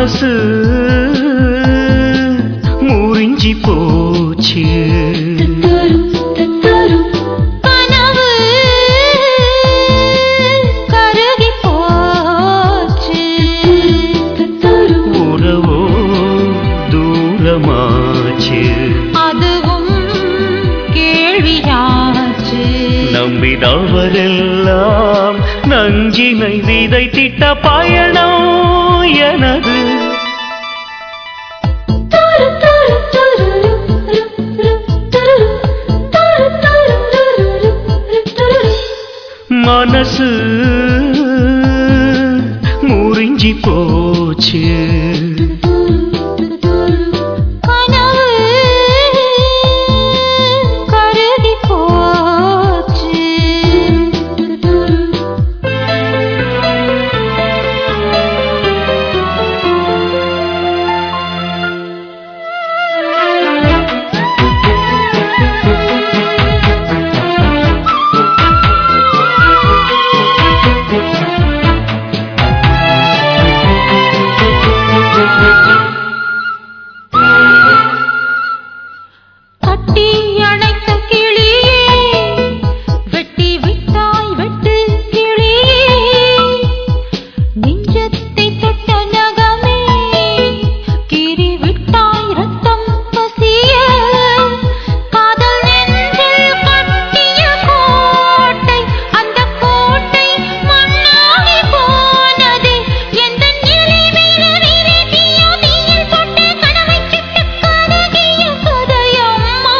மனசு முறிஞ்சி போச்சு கனவு கருகி போச்சு உறவோ தூரமாச்சு அதுவும் கேள்வியாச்சு நம்பினவரெல்லாம் நஞ்சினை விதைத்திட்ட பயணம் எனது மனசு முறிஞ்சி போச்சு கனவு கருகி போச்சு கட்டி அணைத்த கிளியே வெட்டி விட்டாய் வெட்டு கிளியே நெஞ்சத்தை தொட்ட நகமே கீறி விட்டாய் ரத்தம் பசிய காதல் நெஞ்சில் கட்டிய கோட்டை அந்த கோட்டை மண்ணாகி போனதே எந்த நிலை மீது விரட்டியோ தீயில் போட்டு கனவை சுட்டு கருகிய கதையம்மா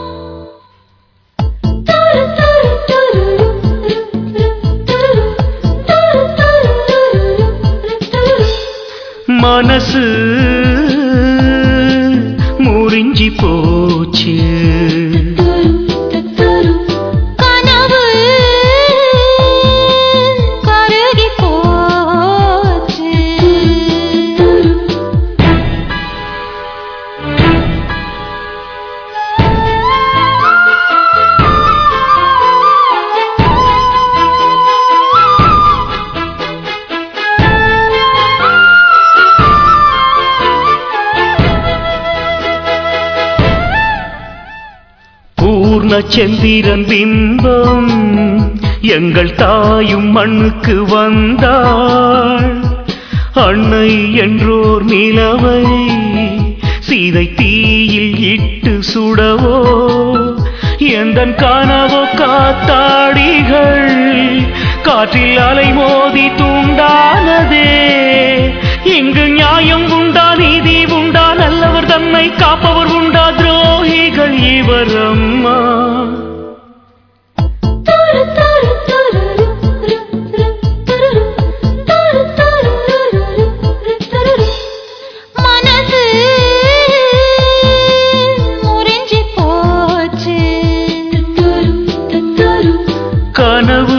மனசு முறிஞ்சி போச்சு கனவு கருகி போச்சு பூர்ண சந்திரன் பிம்பம் எங்கள் தாயும் மண்ணுக்கு வந்தாள் அன்னை என்றோர் நிலவை சீதை தீயில் இட்டு சுடவோ எந்தன் கனவோ காத்தாடிகள் காற்றில் அலை மோதி தூண்டானதே இங்கு நியாயம் உண்டா நீதி உண்டா நல்லவர் தன்னை காப்பவர் உண்டா துரோகிகள் இவர் அம்மா மனசு முறிஞ்சி போச்சு கனவு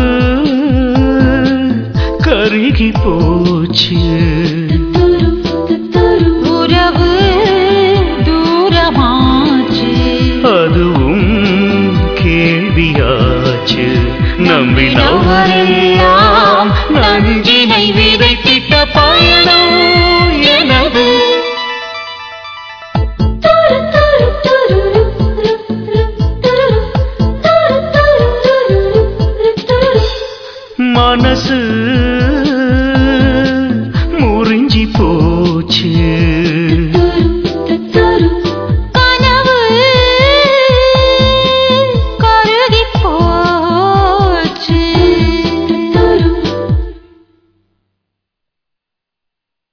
கருகி போச்சு உறவு தூரமாச்சு அதுவும் கேள்வியாச்சு நம்பினவரெல்லாம் நஞ்சினை விதைத்திட்ட பயணம் எனது மனசு முறிஞ்சி போச்சு